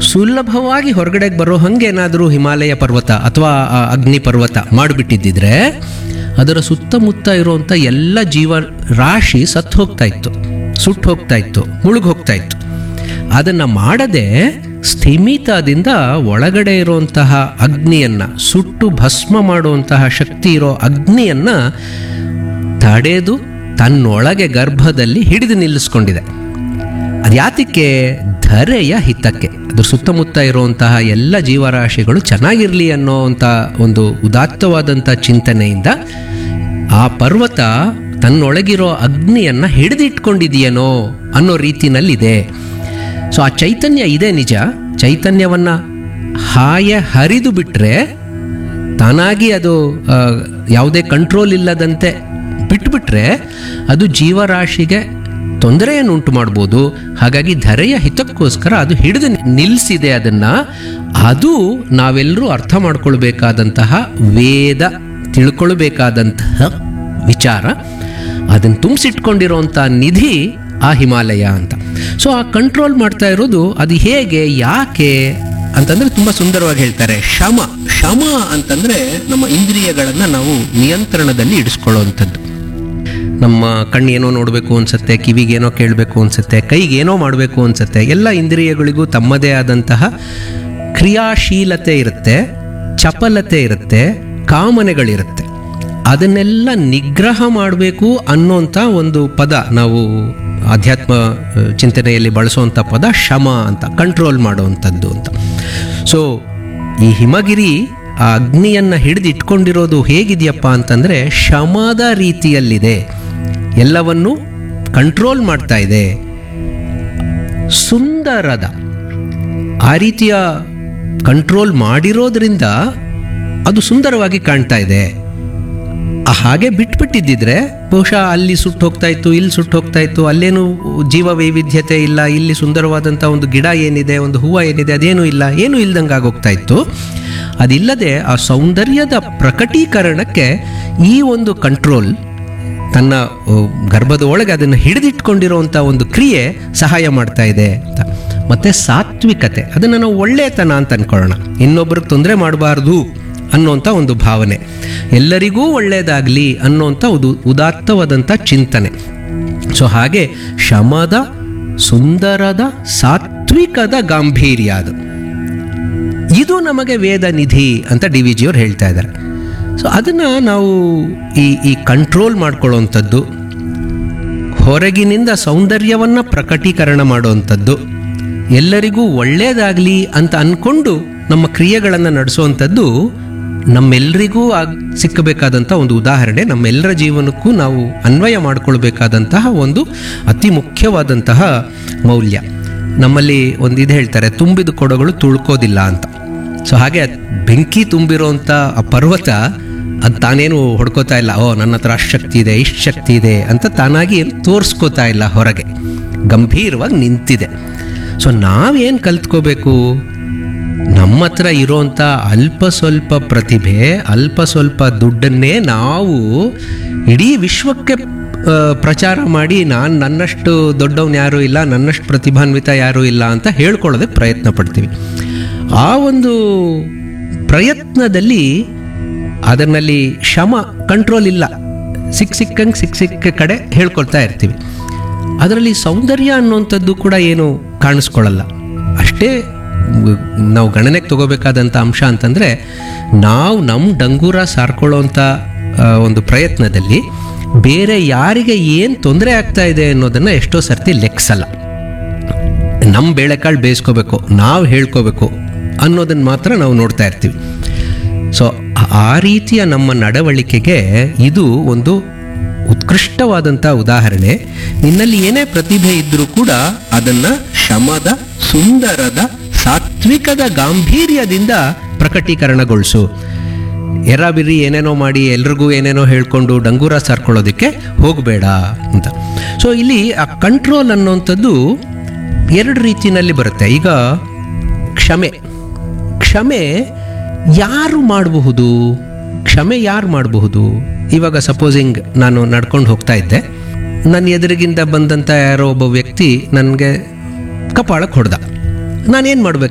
ಸುಲಭವಾಗಿ ಹೊರಗಡೆಗೆ ಬರೋ ಹಂಗೆ ಏನಾದರೂ ಹಿಮಾಲಯ ಪರ್ವತ ಅಥವಾ ಆ ಅಗ್ನಿ ಪರ್ವತ ಮಾಡಿಬಿಟ್ಟಿದ್ದಿದ್ರೆ ಅದರ ಸುತ್ತಮುತ್ತ ಇರುವಂಥ ಎಲ್ಲ ಜೀವ ರಾಶಿ ಸತ್ತು ಹೋಗ್ತಾ ಇತ್ತು ಸುಟ್ಟು ಹೋಗ್ತಾ ಇತ್ತು ಮುಳುಗ್ ಹೋಗ್ತಾ ಇತ್ತು ಅದನ್ನು ಮಾಡದೆ ಸ್ಥಿಮಿತದಿಂದ ಒಳಗಡೆ ಇರುವಂತಹ ಅಗ್ನಿಯನ್ನು ಸುಟ್ಟು ಭಸ್ಮ ಮಾಡುವಂತಹ ಶಕ್ತಿ ಇರೋ ಅಗ್ನಿಯನ್ನು ತಡೆದು ತನ್ನೊಳಗೆ ಗರ್ಭದಲ್ಲಿ ಹಿಡಿದು ನಿಲ್ಲಿಸ್ಕೊಂಡಿದೆ ಅದು ಯಾತಕ್ಕೆ ಧರೆಯ ಹಿತಕ್ಕೆ ಅದ್ರ ಸುತ್ತಮುತ್ತ ಇರುವಂತಹ ಎಲ್ಲ ಜೀವರಾಶಿಗಳು ಚೆನ್ನಾಗಿರಲಿ ಅನ್ನೋವಂಥ ಒಂದು ಉದಾತ್ತವಾದಂಥ ಚಿಂತನೆಯಿಂದ ಆ ಪರ್ವತ ತನ್ನೊಳಗಿರೋ ಅಗ್ನಿಯನ್ನು ಹಿಡಿದಿಟ್ಕೊಂಡಿದೆಯೇನೋ ಅನ್ನೋ ರೀತಿನಲ್ಲಿದೆ ಸೊ ಆ ಚೈತನ್ಯ ಇದೆ ನಿಜ ಚೈತನ್ಯವನ್ನು ಹಾಯ ಹರಿದು ಬಿಟ್ಟರೆ ತಾನಾಗಿ ಅದು ಆ, ಯಾವುದೇ ಕಂಟ್ರೋಲ್ ಇಲ್ಲದಂತೆ ಬಿಟ್ಬಿಟ್ರೆ ಅದು ಜೀವರಾಶಿಗೆ ತೊಂದರೆಯನ್ನು ಉಂಟು ಮಾಡ್ಬೋದು ಹಾಗಾಗಿ ಧರೆಯ ಹಿತಕ್ಕೋಸ್ಕರ ಅದು ಹಿಡಿದು ನಿಲ್ಲಿಸಿದೆ ಅದನ್ನು ಅದು ನಾವೆಲ್ಲರೂ ಅರ್ಥ ಮಾಡ್ಕೊಳ್ಬೇಕಾದಂತಹ ವೇದ ತಿಳ್ಕೊಳ್ಬೇಕಾದಂತಹ ವಿಚಾರ ಅದನ್ನು ತುಂಬಿಸಿಟ್ಕೊಂಡಿರೋಂಥ ನಿಧಿ ಆ ಹಿಮಾಲಯ ಅಂತ ಸೊ ಆ ಕಂಟ್ರೋಲ್ ಮಾಡ್ತಾ ಇರೋದು ಅದು ಹೇಗೆ ಯಾಕೆ ಅಂತಂದ್ರೆ ತುಂಬ ಸುಂದರವಾಗಿ ಹೇಳ್ತಾರೆ ಶಮ ಶಮ ಅಂತಂದ್ರೆ ನಮ್ಮ ಇಂದ್ರಿಯಗಳನ್ನು ನಾವು ನಿಯಂತ್ರಣದಲ್ಲಿ ಇಡಿಸ್ಕೊಳ್ಳುವಂಥದ್ದು ನಮ್ಮ ಕಣ್ಣೇನೋ ನೋಡಬೇಕು ಅನ್ಸುತ್ತೆ ಕಿವಿಗೇನೋ ಕೇಳಬೇಕು ಅನ್ಸುತ್ತೆ ಕೈಗೇನೋ ಮಾಡಬೇಕು ಅನ್ಸುತ್ತೆ ಎಲ್ಲ ಇಂದ್ರಿಯಗಳಿಗೂ ತಮ್ಮದೇ ಆದಂತಹ ಕ್ರಿಯಾಶೀಲತೆ ಇರುತ್ತೆ ಚಪಲತೆ ಇರುತ್ತೆ ಕಾಮನೆಗಳಿರುತ್ತೆ ಅದನ್ನೆಲ್ಲ ನಿಗ್ರಹ ಮಾಡಬೇಕು ಅನ್ನೋಂಥ ಒಂದು ಪದ ನಾವು ಆಧ್ಯಾತ್ಮ ಆ, ಚಿಂತನೆಯಲ್ಲಿ ಬಳಸುವಂಥ ಪದ ಶಮ ಅಂತ ಕಂಟ್ರೋಲ್ ಮಾಡುವಂಥದ್ದು ಅಂತ ಸೊ ಈ ಹಿಮಗಿರಿ ಆ ಅಗ್ನಿಯನ್ನು ಹಿಡಿದು ಇಟ್ಕೊಂಡಿರೋದು ಹೇಗಿದೆಯಪ್ಪ ಅಂತಂದರೆ ಶಮದ ರೀತಿಯಲ್ಲಿದೆ ಎಲ್ಲವನ್ನು ಕಂಟ್ರೋಲ್ ಮಾಡ್ತಾ ಇದೆ ಸುಂದರದ ಆ ರೀತಿಯ ಕಂಟ್ರೋಲ್ ಮಾಡಿರೋದ್ರಿಂದ ಅದು ಸುಂದರವಾಗಿ ಕಾಣ್ತಾ ಇದೆ ಆ ಹಾಗೆ ಬಿಟ್ಬಿಟ್ಟಿದ್ದಿದ್ರೆ ಬಹುಶಃ ಅಲ್ಲಿ ಸುಟ್ಟು ಹೋಗ್ತಾ ಇತ್ತು ಇಲ್ಲಿ ಸುಟ್ಟು ಹೋಗ್ತಾ ಇತ್ತು ಅಲ್ಲೇನು ಜೀವ ವೈವಿಧ್ಯತೆ ಇಲ್ಲ ಇಲ್ಲಿ ಸುಂದರವಾದಂಥ ಒಂದು ಗಿಡ ಏನಿದೆ ಒಂದು ಹೂವು ಏನಿದೆ ಅದೇನೂ ಇಲ್ಲ ಏನೂ ಇಲ್ದಂಗೆ ಆಗೋಗ್ತಾ ಇತ್ತು ಅದಿಲ್ಲದೆ ಆ ಸೌಂದರ್ಯದ ಪ್ರಕಟೀಕರಣಕ್ಕೆ ಈ ಒಂದು ಕಂಟ್ರೋಲ್ ತನ್ನ ಅ, ಗರ್ಭದ ಒಳಗೆ ಅದನ್ನು ಹಿಡಿದಿಟ್ಕೊಂಡಿರುವಂಥ ಒಂದು ಕ್ರಿಯೆ ಸಹಾಯ ಮಾಡ್ತಾ ಇದೆ ಅಂತ ಮತ್ತೆ ಸಾತ್ವಿಕತೆ ಅದನ್ನು ನಾವು ಒಳ್ಳೆಯತನ ಅಂತ ಅನ್ಕೊಳ್ಳೋಣ ಇನ್ನೊಬ್ಬರಿಗೆ ತೊಂದರೆ ಮಾಡಬಾರ್ದು ಅನ್ನೋಂಥ ಒಂದು ಭಾವನೆ ಎಲ್ಲರಿಗೂ ಒಳ್ಳೆಯದಾಗಲಿ ಅನ್ನೋಂಥ ಒಂದು ಉದಾತ್ತವಾದಂಥ ಚಿಂತನೆ ಸೊ ಹಾಗೆ ಶಮದ ಸುಂದರದ ಸಾತ್ವಿಕದ ಗಾಂಭೀರ್ಯ ಅದು ಇದು ನಮಗೆ ವೇದ ನಿಧಿ ಅಂತ ಡಿ ವಿ ಜಿಯವ್ರು ಹೇಳ್ತಾ ಇದ್ದಾರೆ ಸೊ ಅದನ್ನು ನಾವು ಈ ಈ ಕಂಟ್ರೋಲ್ ಮಾಡ್ಕೊಳ್ಳೋವಂಥದ್ದು ಹೊರಗಿನಿಂದ ಸೌಂದರ್ಯವನ್ನು ಪ್ರಕಟೀಕರಣ ಮಾಡುವಂಥದ್ದು ಎಲ್ಲರಿಗೂ ಒಳ್ಳೆಯದಾಗಲಿ ಅಂತ ಅಂದ್ಕೊಂಡು ನಮ್ಮ ಕ್ರಿಯೆಗಳನ್ನು ನಡೆಸುವಂಥದ್ದು ನಮ್ಮೆಲ್ಲರಿಗೂ ಆಗ್ ಸಿಕ್ಕಬೇಕಾದಂಥ ಒಂದು ಉದಾಹರಣೆ ನಮ್ಮೆಲ್ಲರ ಜೀವನಕ್ಕೂ ನಾವು ಅನ್ವಯ ಮಾಡಿಕೊಳ್ಬೇಕಾದಂತಹ ಒಂದು ಅತಿ ಮುಖ್ಯವಾದಂತಹ ಮೌಲ್ಯ ನಮ್ಮಲ್ಲಿ ಒಂದು ಇದು ಹೇಳ್ತಾರೆ ತುಂಬಿದ ಕೊಡಗಳು ತುಳ್ಕೋದಿಲ್ಲ ಅಂತ ಸೊ ಹಾಗೆ ಅದ್ ಬೆಂಕಿ ತುಂಬಿರೋಂಥ ಆ ಪರ್ವತ ಅದು ತಾನೇನು ಹೊಡ್ಕೋತಾ ಇಲ್ಲ ಓ ನನ್ನ ಹತ್ರ ಅಷ್ಟು ಶಕ್ತಿ ಇದೆ ಇಷ್ಟು ಶಕ್ತಿ ಇದೆ ಅಂತ ತಾನಾಗಿ ಏನು ತೋರಿಸ್ಕೋತಾ ಇಲ್ಲ ಹೊರಗೆ ಗಂಭೀರವಾಗಿ ನಿಂತಿದೆ ಸೊ ನಾವೇನು ಕಲ್ತ್ಕೋಬೇಕು ನಮ್ಮ ಹತ್ರ ಇರೋಂಥ ಅಲ್ಪ ಸ್ವಲ್ಪ ಪ್ರತಿಭೆ ಅಲ್ಪ ಸ್ವಲ್ಪ ದುಡ್ಡನ್ನೇ ನಾವು ಇಡೀ ವಿಶ್ವಕ್ಕೆ ಆ, ಪ್ರಚಾರ ಮಾಡಿ ನಾನು ನನ್ನಷ್ಟು ದೊಡ್ಡವನು ಯಾರೂ ಇಲ್ಲ ನನ್ನಷ್ಟು ಪ್ರತಿಭಾನ್ವಿತ ಯಾರೂ ಇಲ್ಲ ಅಂತ ಹೇಳ್ಕೊಳ್ಳೋದಕ್ಕೆ ಪ್ರಯತ್ನ ಪಡ್ತೀವಿ ಆ ಒಂದು ಪ್ರಯತ್ನದಲ್ಲಿ ಅದರಲ್ಲಿ ಶ್ರಮ ಕಂಟ್ರೋಲ್ ಇಲ್ಲ ಸಿಕ್ಕ ಸಿಕ್ಕಂಗೆ ಸಿಕ್ಕ ಸಿಕ್ಕ ಕಡೆ ಹೇಳ್ಕೊಳ್ತಾ ಇರ್ತೀವಿ ಅದರಲ್ಲಿ ಸೌಂದರ್ಯ ಅನ್ನುವಂಥದ್ದು ಕೂಡ ಏನು ಕಾಣಿಸ್ಕೊಳ್ಳಲ್ಲ ಅಷ್ಟೇ ಮ್, ನಾವು ಗಣನೆಗೆ ತಗೋಬೇಕಾದಂಥ ಅಂಶ ಅಂತಂದರೆ ನಾವು ನಮ್ಮ ಡಂಗೂರ ಸಾರ್ಕೊಳ್ಳೋಂಥ ಆ, ಒಂದು ಪ್ರಯತ್ನದಲ್ಲಿ ಬೇರೆ ಯಾರಿಗೆ ಏನು ತೊಂದರೆ ಆಗ್ತಾ ಇದೆ ಅನ್ನೋದನ್ನು ಎಷ್ಟೋ ಸರ್ತಿ ಲೆಕ್ಸಲ್ಲ ನಮ್ಮ ಬೇಳೆಕಾಳು ಬೇಯಿಸ್ಕೋಬೇಕು ನಾವು ಹೇಳ್ಕೋಬೇಕು ಅನ್ನೋದನ್ನು ಮಾತ್ರ ನಾವು ನೋಡ್ತಾ ಇರ್ತೀವಿ ಸೊ ಆ ರೀತಿಯ ನಮ್ಮ ನಡವಳಿಕೆಗೆ ಇದು ಒಂದು ಉತ್ಕೃಷ್ಟವಾದಂಥ ಉದಾಹರಣೆ ನಿನ್ನಲ್ಲಿ ಏನೇ ಪ್ರತಿಭೆ ಇದ್ದರೂ ಕೂಡ ಅದನ್ನು ಶಮದ ಸುಂದರದ ಸಾತ್ವಿಕದ ಗಾಂಭೀರ್ಯದಿಂದ ಪ್ರಕಟೀಕರಣಗೊಳಿಸು ಎರಾಬಿರಿ ಏನೇನೋ ಮಾಡಿ ಎಲ್ರಿಗೂ ಏನೇನೋ ಹೇಳ್ಕೊಂಡು ಡಂಗೂರ ಸಾರ್ಕೊಳ್ಳೋದಕ್ಕೆ ಹೋಗಬೇಡ ಅಂತ ಸೊ ಇಲ್ಲಿ ಆ ಕಂಟ್ರೋಲ್ ಅನ್ನೋಂಥದ್ದು ಎರಡು ರೀತಿಯಲ್ಲಿ ಬರುತ್ತೆ ಈಗ ಕ್ಷಮೆ ಕ್ಷಮೆ ಯಾರು ಮಾಡಬಹುದು ಕ್ಷಮೆ ಯಾರು ಮಾಡಬಹುದು ಇವಾಗ ಸಪೋಸಿಂಗ್ ನಾನು ನಡ್ಕೊಂಡು ಹೋಗ್ತಾ ಇದ್ದೆ ನನ್ನ ಎದುರಿಗಿಂದ ಬಂದಂಥ ಯಾರೋ ಒಬ್ಬ ವ್ಯಕ್ತಿ ನನಗೆ ಕಪಾಳಕ್ಕೆ ಹೊಡೆದ ನಾನೇನು ಮಾಡಬೇಕು